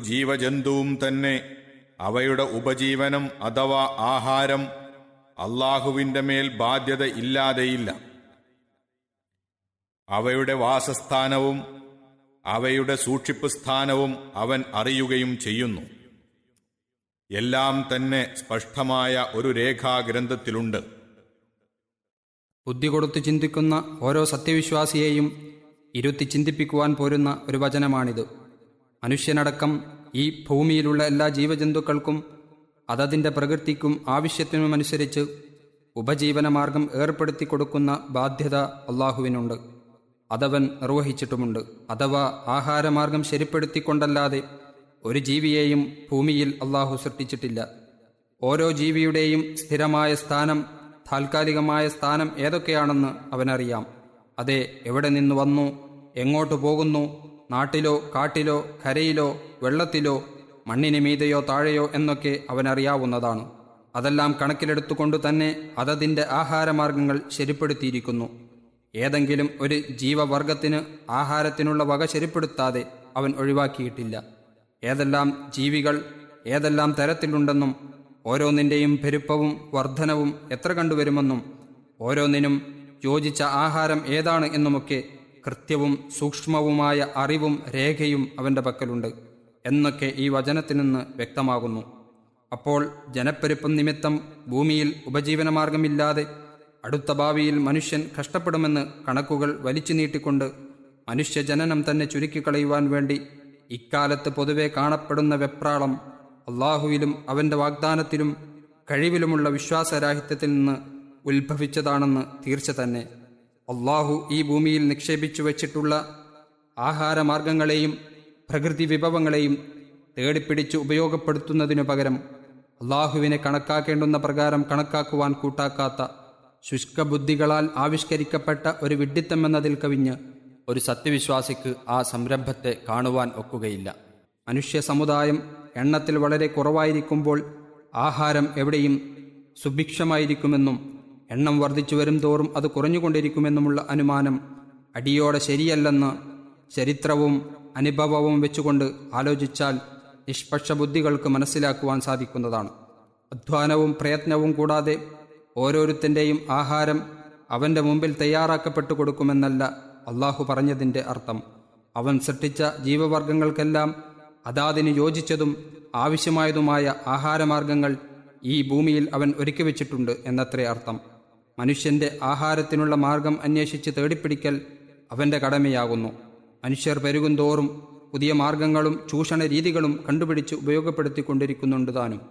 ജീവജന്തുവും തന്നെ അവയുടെ ഉപജീവനം അഥവാ ആഹാരം അള്ളാഹുവിന്റെ മേൽ ബാധ്യത ഇല്ലാതെയില്ല അവയുടെ വാസസ്ഥാനവും അവയുടെ സൂക്ഷിപ്പ് സ്ഥാനവും അവൻ അറിയുകയും ചെയ്യുന്നു എല്ലാം തന്നെ സ്പഷ്ടമായ ഒരു രേഖാഗ്രന്ഥത്തിലുണ്ട് ബുദ്ധി കൊടുത്തു ചിന്തിക്കുന്ന ഓരോ സത്യവിശ്വാസിയെയും ഇരുത്തി ചിന്തിപ്പിക്കുവാൻ പോരുന്ന ഒരു വചനമാണിത് മനുഷ്യനടക്കം ഈ ഭൂമിയിലുള്ള എല്ലാ ജീവജന്തുക്കൾക്കും അതതിൻ്റെ പ്രകൃതിക്കും ആവശ്യത്തിനുമനുസരിച്ച് ഉപജീവനമാർഗം ഏർപ്പെടുത്തി കൊടുക്കുന്ന ബാധ്യത അള്ളാഹുവിനുണ്ട് അതവൻ നിർവഹിച്ചിട്ടുമുണ്ട് അഥവാ ആഹാരമാർഗം ശരിപ്പെടുത്തിക്കൊണ്ടല്ലാതെ ഒരു ജീവിയെയും ഭൂമിയിൽ അള്ളാഹു സൃഷ്ടിച്ചിട്ടില്ല ഓരോ ജീവിയുടെയും സ്ഥിരമായ സ്ഥാനം താൽക്കാലികമായ സ്ഥാനം ഏതൊക്കെയാണെന്ന് അവനറിയാം അതെ എവിടെ നിന്ന് വന്നു എങ്ങോട്ട് പോകുന്നു നാട്ടിലോ കാട്ടിലോ കരയിലോ വെള്ളത്തിലോ മണ്ണിന് മീതെയോ താഴെയോ എന്നൊക്കെ അവനറിയാവുന്നതാണ് അതെല്ലാം കണക്കിലെടുത്തുകൊണ്ട് തന്നെ അതതിൻ്റെ ആഹാരമാർഗങ്ങൾ ശരിപ്പെടുത്തിയിരിക്കുന്നു ഏതെങ്കിലും ഒരു ജീവവർഗത്തിന് ആഹാരത്തിനുള്ള വക ശരിപ്പെടുത്താതെ അവൻ ഒഴിവാക്കിയിട്ടില്ല ഏതെല്ലാം ജീവികൾ ഏതെല്ലാം തരത്തിലുണ്ടെന്നും ഓരോന്നിൻ്റെയും പെരുപ്പവും വർധനവും എത്ര കണ്ടുവരുമെന്നും ഓരോന്നിനും യോജിച്ച ആഹാരം ഏതാണ് എന്നുമൊക്കെ കൃത്യവും സൂക്ഷ്മവുമായ അറിവും രേഖയും അവൻ്റെ പക്കലുണ്ട് എന്നൊക്കെ ഈ വചനത്തിൽ നിന്ന് വ്യക്തമാകുന്നു അപ്പോൾ ജനപ്പെരുപ്പം നിമിത്തം ഭൂമിയിൽ ഉപജീവനമാർഗമില്ലാതെ അടുത്ത ഭാവിയിൽ മനുഷ്യൻ കഷ്ടപ്പെടുമെന്ന് കണക്കുകൾ വലിച്ചു നീട്ടിക്കൊണ്ട് മനുഷ്യജനനം തന്നെ ചുരുക്കിക്കളയുവാൻ വേണ്ടി ഇക്കാലത്ത് പൊതുവെ കാണപ്പെടുന്ന വെപ്രാളം അള്ളാഹുവിലും അവൻ്റെ വാഗ്ദാനത്തിലും കഴിവിലുമുള്ള വിശ്വാസരാഹിത്യത്തിൽ നിന്ന് ഉത്ഭവിച്ചതാണെന്ന് തീർച്ച തന്നെ അള്ളാഹു ഈ ഭൂമിയിൽ നിക്ഷേപിച്ചു വച്ചിട്ടുള്ള ആഹാരമാർഗങ്ങളെയും പ്രകൃതി വിഭവങ്ങളെയും തേടിപ്പിടിച്ച് ഉപയോഗപ്പെടുത്തുന്നതിനു പകരം അള്ളാഹുവിനെ കണക്കാക്കേണ്ടുന്ന പ്രകാരം കണക്കാക്കുവാൻ കൂട്ടാക്കാത്ത ശുഷ്കബുദ്ധികളാൽ ആവിഷ്കരിക്കപ്പെട്ട ഒരു വിഡ്ഢിത്തം എന്നതിൽ കവിഞ്ഞ് ഒരു സത്യവിശ്വാസിക്ക് ആ സംരംഭത്തെ കാണുവാൻ ഒക്കുകയില്ല മനുഷ്യ സമുദായം എണ്ണത്തിൽ വളരെ കുറവായിരിക്കുമ്പോൾ ആഹാരം എവിടെയും സുഭിക്ഷമായിരിക്കുമെന്നും എണ്ണം വർദ്ധിച്ചു വരും തോറും അത് കുറഞ്ഞുകൊണ്ടിരിക്കുമെന്നുമുള്ള അനുമാനം അടിയോടെ ശരിയല്ലെന്ന് ചരിത്രവും അനുഭവവും വെച്ചുകൊണ്ട് ആലോചിച്ചാൽ നിഷ്പക്ഷ ബുദ്ധികൾക്ക് മനസ്സിലാക്കുവാൻ സാധിക്കുന്നതാണ് അധ്വാനവും പ്രയത്നവും കൂടാതെ ഓരോരുത്തൻ്റെയും ആഹാരം അവൻ്റെ മുമ്പിൽ തയ്യാറാക്കപ്പെട്ടു കൊടുക്കുമെന്നല്ല അള്ളാഹു പറഞ്ഞതിൻ്റെ അർത്ഥം അവൻ സൃഷ്ടിച്ച ജീവവർഗങ്ങൾക്കെല്ലാം അതാതിന് യോജിച്ചതും ആവശ്യമായതുമായ ആഹാരമാർഗങ്ങൾ ഈ ഭൂമിയിൽ അവൻ ഒരുക്കി വച്ചിട്ടുണ്ട് എന്നത്രേ അർത്ഥം മനുഷ്യന്റെ ആഹാരത്തിനുള്ള മാർഗം അന്വേഷിച്ച് തേടിപ്പിടിക്കൽ അവന്റെ കടമയാകുന്നു മനുഷ്യർ പെരുകുന്തോറും പുതിയ മാർഗങ്ങളും ചൂഷണ രീതികളും കണ്ടുപിടിച്ച് ഉപയോഗപ്പെടുത്തിക്കൊണ്ടിരിക്കുന്നുണ്ട് താനും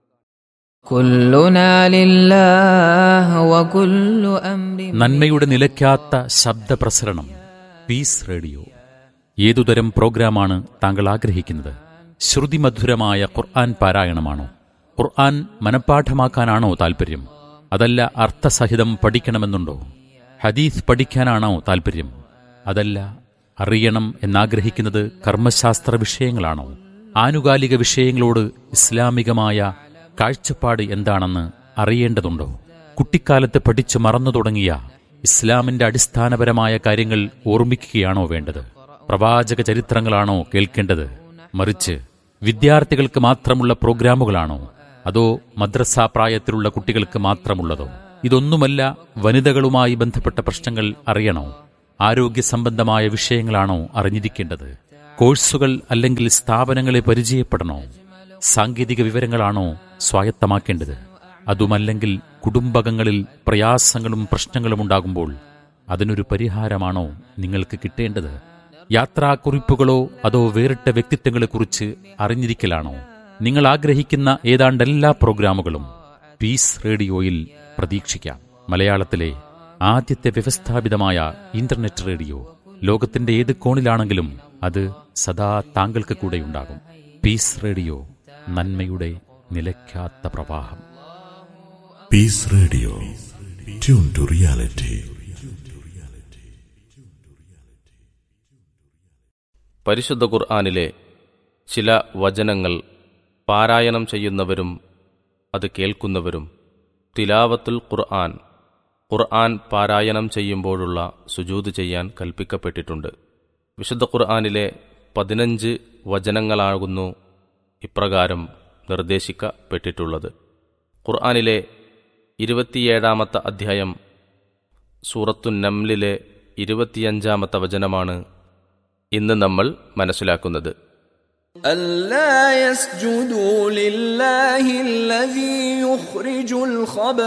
كلنا لله وكل أمر നന്മയുടെ നിലയ്ക്കാത്ത ശബ്ദപ്രസരണം പീസ് റേഡിയോ ഏതുതരം പ്രോഗ്രാമാണ് താങ്കൾ ആഗ്രഹിക്കുന്നത് ശ്രുതിമധുരമായ ഖുർആൻ പാരായണമാണോ ഖുർആൻ മനഃപ്പാഠമാക്കാനാണോ താൽപ്പര്യം അതല്ല അർത്ഥസഹിതം പഠിക്കണമെന്നുണ്ടോ ഹദീസ് പഠിക്കാനാണോ താൽപ്പര്യം അതല്ല അറിയണം എന്നാഗ്രഹിക്കുന്നത് കർമ്മശാസ്ത്ര വിഷയങ്ങളാണോ ആനുകാലിക വിഷയങ്ങളോട് ഇസ്ലാമികമായ കാഴ്ചപ്പാട് എന്താണെന്ന് അറിയേണ്ടതുണ്ടോ കുട്ടിക്കാലത്ത് പഠിച്ചു മറന്നു തുടങ്ങിയ ഇസ്ലാമിന്റെ അടിസ്ഥാനപരമായ കാര്യങ്ങൾ ഓർമ്മിക്കുകയാണോ വേണ്ടത് പ്രവാചക ചരിത്രങ്ങളാണോ കേൾക്കേണ്ടത് മറിച്ച് വിദ്യാർത്ഥികൾക്ക് മാത്രമുള്ള പ്രോഗ്രാമുകളാണോ അതോ മദ്രസ പ്രായത്തിലുള്ള കുട്ടികൾക്ക് മാത്രമുള്ളതോ ഇതൊന്നുമല്ല വനിതകളുമായി ബന്ധപ്പെട്ട പ്രശ്നങ്ങൾ അറിയണോ ആരോഗ്യ സംബന്ധമായ വിഷയങ്ങളാണോ അറിഞ്ഞിരിക്കേണ്ടത് കോഴ്സുകൾ അല്ലെങ്കിൽ സ്ഥാപനങ്ങളെ പരിചയപ്പെടണോ സാങ്കേതിക വിവരങ്ങളാണോ സ്വായത്തമാക്കേണ്ടത് അതുമല്ലെങ്കിൽ കുടുംബകങ്ങളിൽ പ്രയാസങ്ങളും പ്രശ്നങ്ങളും ഉണ്ടാകുമ്പോൾ അതിനൊരു പരിഹാരമാണോ നിങ്ങൾക്ക് കിട്ടേണ്ടത് യാത്രാക്കുറിപ്പുകളോ അതോ വേറിട്ട വ്യക്തിത്വങ്ങളെക്കുറിച്ച് അറിഞ്ഞിരിക്കലാണോ നിങ്ങൾ ആഗ്രഹിക്കുന്ന ഏതാണ്ട് എല്ലാ പ്രോഗ്രാമുകളും പീസ് റേഡിയോയിൽ പ്രതീക്ഷിക്കാം മലയാളത്തിലെ ആദ്യത്തെ വ്യവസ്ഥാപിതമായ ഇന്റർനെറ്റ് റേഡിയോ ലോകത്തിന്റെ ഏത് കോണിലാണെങ്കിലും അത് സദാ താങ്കൾക്ക് കൂടെയുണ്ടാകും പീസ് റേഡിയോ നന്മയുടെ നിലയ്ക്കാത്ത പ്രവാഹം Peace Radio. Tune to reality. പരിശുദ്ധ ഖുർആാനിലെ ചില വചനങ്ങൾ പാരായണം ചെയ്യുന്നവരും അത് കേൾക്കുന്നവരും തിലാവത്തുൽ ഖുർആൻ ഖുർആൻ പാരായണം ചെയ്യുമ്പോഴുള്ള സുജൂത് ചെയ്യാൻ കൽപ്പിക്കപ്പെട്ടിട്ടുണ്ട് വിശുദ്ധ ഖുർആാനിലെ പതിനഞ്ച് വചനങ്ങളാകുന്നു ഇപ്രകാരം നിർദ്ദേശിക്കപ്പെട്ടിട്ടുള്ളത് ഖുർആനിലെ ഇരുപത്തിയേഴാമത്തെ അധ്യായം സൂറത്തു നംലിലെ ഇരുപത്തിയഞ്ചാമത്തെ വചനമാണ് ഇന്ന് നമ്മൾ മനസ്സിലാക്കുന്നത് ألا يسجدوا لله الذي يخرج الخبأ